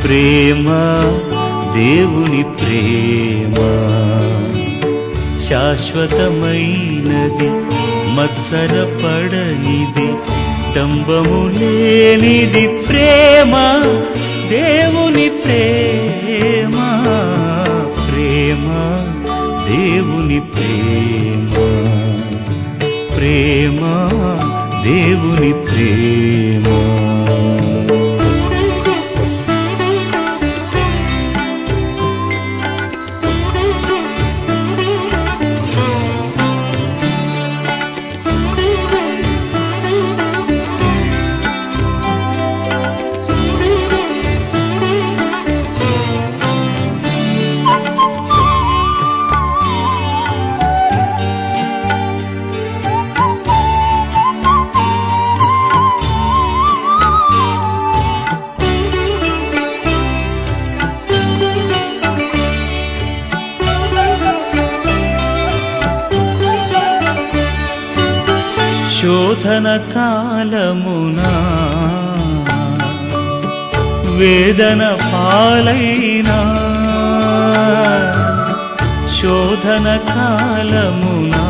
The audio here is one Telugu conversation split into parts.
ప్రేమ దేవుని ప్రేమ శాశ్వతమైనది మత్సరపడనిది డంబము లేనిది ప్రేమ దేవుని ప్రేమ ప్రేమ దేవుని ప్రేమ ప్రేమ దేవుని ప్రేమ శోధన కాలమునా వేదన పాలైనా శోధన కాలమునా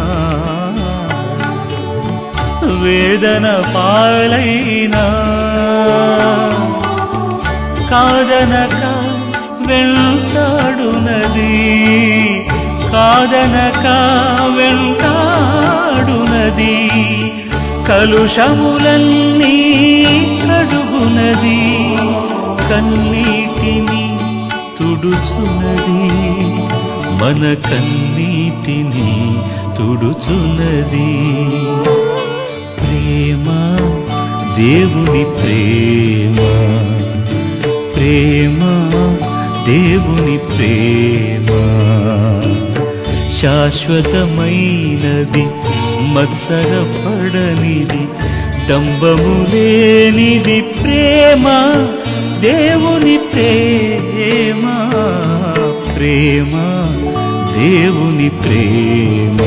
వేదన పాలైనా కాదనక వెంటాడునది కాదనక వెంటాడునది కలుషములన్నీ కడుగునది కన్నీటిని తుడుచునది మన కన్నీటిని తుడుచునది ప్రేమ దేవుని ప్రేమ ప్రేమ దేవుని ప్రేమ శాశ్వతమైనది మత్సరపడనిది డంబము లేనిది ప్రేమ దేవుని ప్రేమ ప్రేమ దేవుని ప్రేమ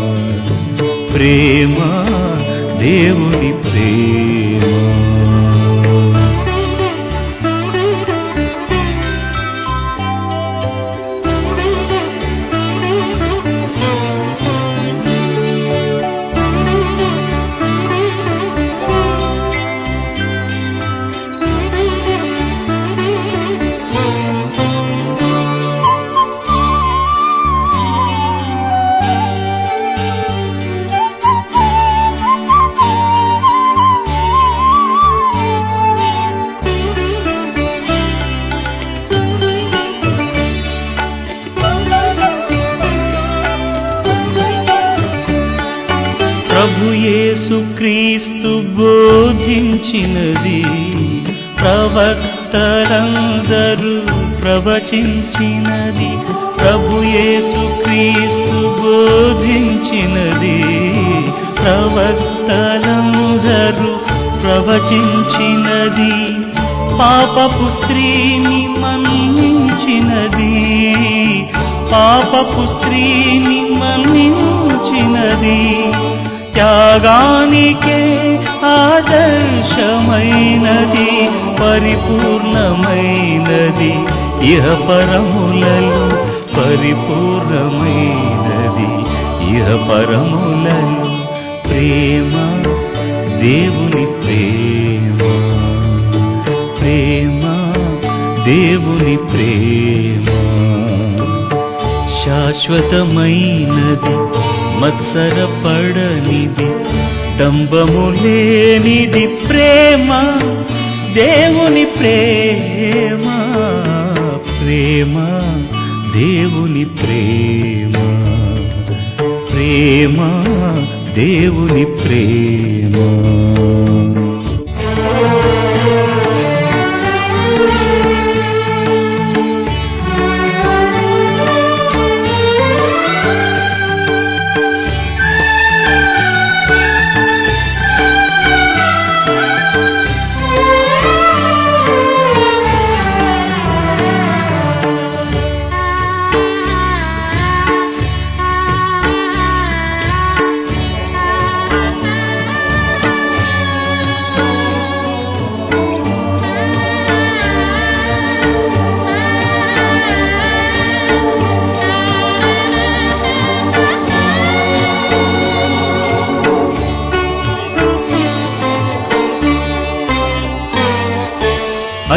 ప్రేమ దేవుని ప్రేమ ప్రభు యేసు క్రీస్తు బోధించినది ప్రవక్తలందరూ ప్రవచించినది ప్రభు యేసు క్రీస్తు బోధించినది ప్రవక్తలందరూ ప్రవచించినది పాపపు స్త్రీని మన్నించినది పాపపు స్త్రీని మన్నించినది త్యాగానికే ఆదర్శమైనది పరిపూర్ణమైనది ఇహ పరములలో పరిపూర్ణమైనది ఇహ పరములలో ప్రేమ దేవుని ప్రేమ ప్రేమ దేవుని ప్రేమ శాశ్వతమైనది మత్సరపడనిది డంబము లేనిది ప్రేమ దేవుని ప్రేమ ప్రేమ దేవుని ప్రేమ ప్రేమ దేవుని ప్రేమ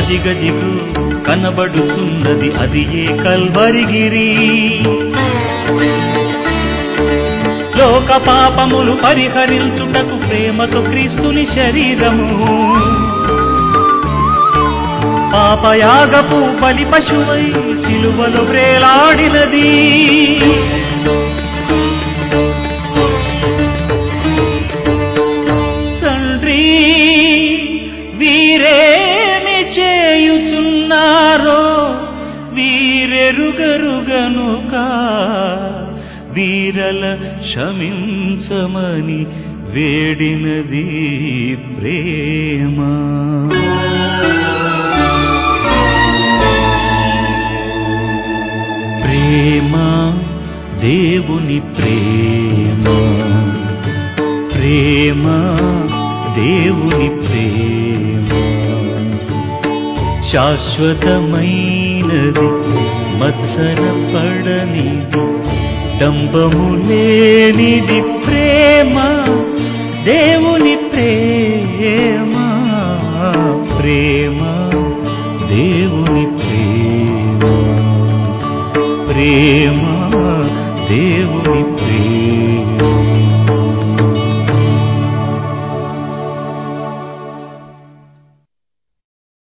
అదిగదిగు కనబడుచున్నది అది ఏ కల్వరిగిరి లోక పాపములు పరిహరించుటకు ప్రేమతో క్రీస్తుని శరీరము పాపయాగపు బలి పశువై సిలువలు వ్రేలాడినది తండ్రి వీరేమి చేయుచున్నారో వీరెరుగరుగనుక వీరల క్షమించమని వేడినది ప్రేమ ప్రేమ దేవుని ప్రేమ ప్రేమ దేవుని ప్రేమ శాశ్వతమైనది మత్సరపడనిది డంబము లేనిది ప్రేమ దేవుని ప్రేమ ప్రేమ దేవుని ప్రేమ ప్రేమ దేవుని ప్రేమ